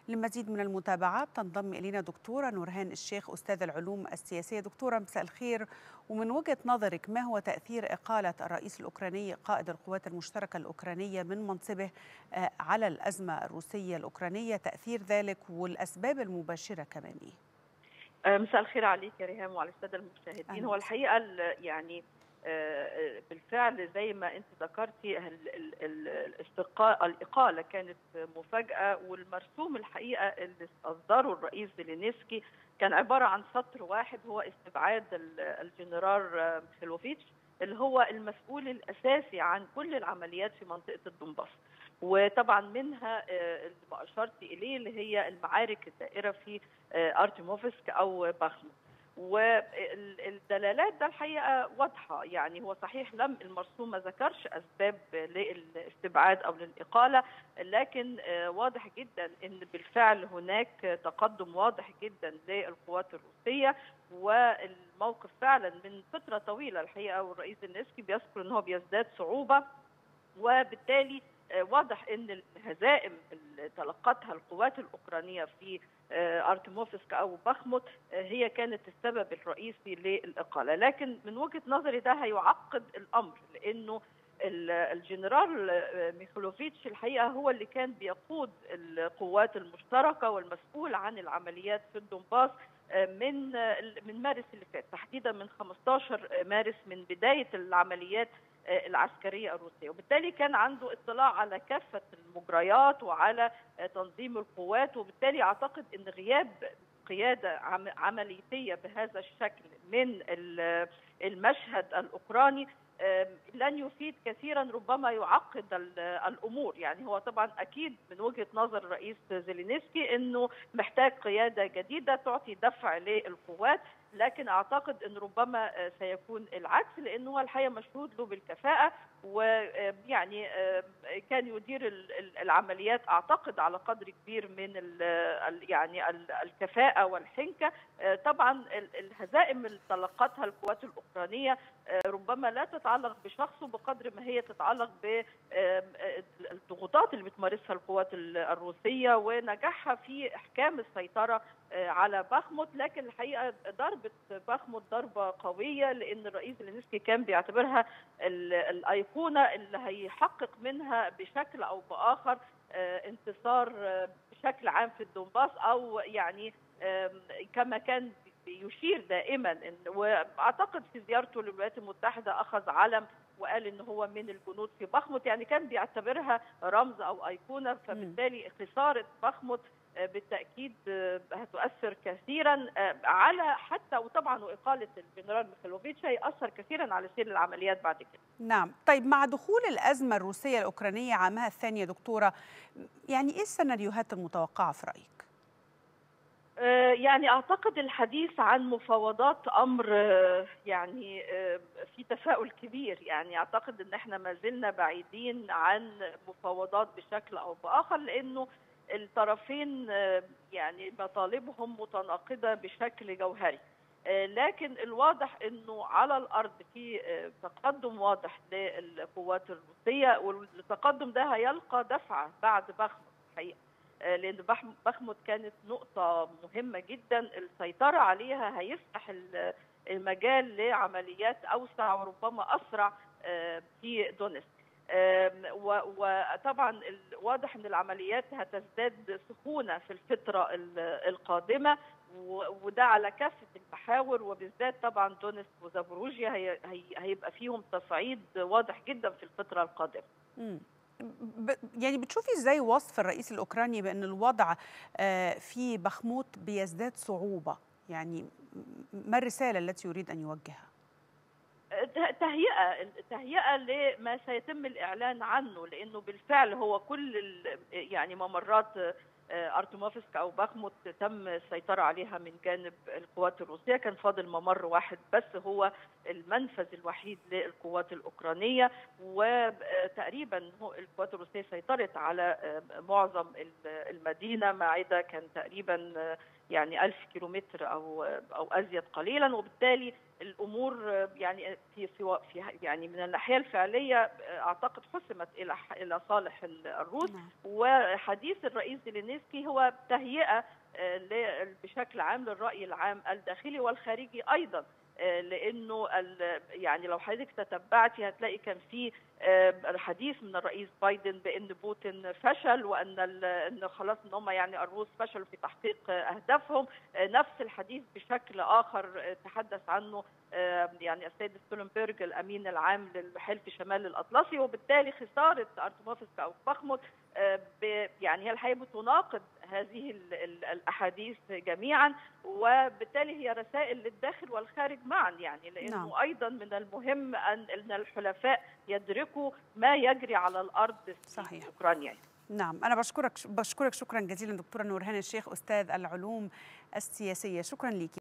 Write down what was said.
لمزيد من المتابعة تنضم إلينا دكتورة نورهان الشيخ أستاذ العلوم السياسية دكتورة مساء الخير ومن وجهة نظرك ما هو تأثير إقالة الرئيس الأوكراني قائد القوات المشتركة الأوكرانية من منصبه على الأزمة الروسية الأوكرانية تأثير ذلك والأسباب المباشرة كمان إيه؟ مساء الخير عليك يا ريهام وعلى الساده المشاهدين هو الحقيقه يعني بالفعل زي ما انت ذكرتي الاقاله كانت مفاجاه والمرسوم الحقيقه اللي اصدره الرئيس زيلينسكي كان عباره عن سطر واحد هو استبعاد الجنرال ميخيلوفيتش اللي هو المسؤول الاساسي عن كل العمليات في منطقه الدنباس وطبعا منها اللي ما اشرت اليه اللي هي المعارك الدائره في ارتيموفسك او باخموت والدلالات ده الحقيقه واضحه يعني هو صحيح لم المرسوم ما ذكرش اسباب للاستبعاد او للاقاله لكن واضح جدا ان بالفعل هناك تقدم واضح جدا للقوات الروسيه والموقف فعلا من فتره طويله الحقيقه والرئيس النسكي بيذكر ان هو بيزداد صعوبه وبالتالي واضح ان الهزائم اللي تلقتها القوات الاوكرانيه في ارتيموفسك او بخموت هي كانت السبب الرئيسي للاقاله لكن من وجهه نظري ده هيعقد الامر لانه الجنرال ميخولوفيتش الحقيقه هو اللي كان بيقود القوات المشتركه والمسؤول عن العمليات في الدنباس من من مارس اللي فات تحديدا من 15 مارس من بدايه العمليات العسكريه الروسيه وبالتالي كان عنده اطلاع على كافه المجريات وعلى تنظيم القوات وبالتالي اعتقد ان غياب قياده عملياتيه بهذا الشكل من المشهد الاوكراني لن يفيد كثيرا ربما يعقد الامور يعني هو طبعا اكيد من وجهه نظر الرئيس زيلينسكي انه محتاج قياده جديده تعطي دفع للقوات لكن اعتقد ان ربما سيكون العكس لانه هو الحقيقه مشهود له بالكفاءه ويعني كان يدير العمليات اعتقد على قدر كبير من ال يعني الكفاءه والحنكه طبعا الهزائم اللي تلقتها القوات الاوكرانيه ربما لا تتعلق بشخصه بقدر ما هي تتعلق بالضغوطات اللي بتمارسها القوات الروسيه ونجاحها في احكام السيطره على باخموت لكن الحقيقه ضربه باخموت ضربه قويه لان الرئيس زيلينسكي كان بيعتبرها الايقونه اللي هيحقق منها بشكل او باخر انتصار بشكل عام في الدنباس او يعني كما كان يشير دائما إن واعتقد في زيارته للولايات المتحده اخذ علم وقال ان هو من الجنود في بخمت يعني كان بيعتبرها رمز او ايقونه فبالتالي خساره بخمت بالتاكيد هتؤثر كثيرا على حتى وطبعا واقاله الجنرال ميخيلوفيتش هيأثر كثيرا على سير العمليات بعد كده. نعم، طيب مع دخول الازمه الروسيه الاوكرانيه عامها الثانيه دكتوره يعني ايه السيناريوهات المتوقعه في رايك؟ يعني اعتقد الحديث عن مفاوضات امر يعني في تفاؤل كبير يعني اعتقد ان احنا ما زلنا بعيدين عن مفاوضات بشكل او باخر لانه الطرفين يعني مطالبهم متناقضه بشكل جوهري لكن الواضح انه على الارض في تقدم واضح للقوات الروسيه والتقدم ده هيلقى دفعه بعد بخمت الحقيقه لان بخمت كانت نقطه مهمه جدا السيطره عليها هيفتح المجال لعمليات اوسع وربما اسرع في دونيسك وطبعا واضح ان العمليات هتزداد سخونه في الفتره القادمه وده على كافه المحاور وبالذات طبعا دونيسك وزابروجيا هيبقى فيهم تصعيد واضح جدا في الفتره القادمه. يعني بتشوفي ازاي وصف الرئيس الاوكراني بان الوضع في بخموت بيزداد صعوبه يعني ما الرساله التي يريد ان يوجهها تهيئه تهيئه لما سيتم الاعلان عنه لانه بالفعل هو كل يعني ممرات ارتموفسك او باخموت تم السيطره عليها من جانب القوات الروسيه كان فاضل ممر واحد بس هو المنفذ الوحيد للقوات الاوكرانيه وتقريبا القوات الروسيه سيطرت على معظم المدينه ما عدا كان تقريبا يعني ألف كيلومتر أو أو أزيد قليلا وبالتالي الامور يعني في في في يعني من الناحيه الفعليه اعتقد حسمت الى الى صالح الروس نعم. وحديث الرئيس زيلينسكي هو تهيئه بشكل عام للراي العام الداخلي والخارجي ايضا لانه يعني لو حضرتك تتبعتي هتلاقي كان في حديث من الرئيس بايدن بان بوتين فشل وان ان خلاص ان هم يعني الروس فشلوا في تحقيق اهدافهم نفس الحديث بشكل اخر تحدث عنه يعني السيد ستولنبرج الامين العام للحلف شمال الاطلسي وبالتالي خساره ارتموفسك او بخموت يعني هي الحقيقه بتناقض هذه الاحاديث جميعا وبالتالي هي رسائل للداخل والخارج معا يعني لانه نعم. ايضا من المهم ان ان الحلفاء يدركوا ما يجري على الارض في صحيح. اوكرانيا نعم أنا بشكرك بشكرك شكرا جزيلا دكتورة نورهان الشيخ أستاذ العلوم السياسية شكرا لك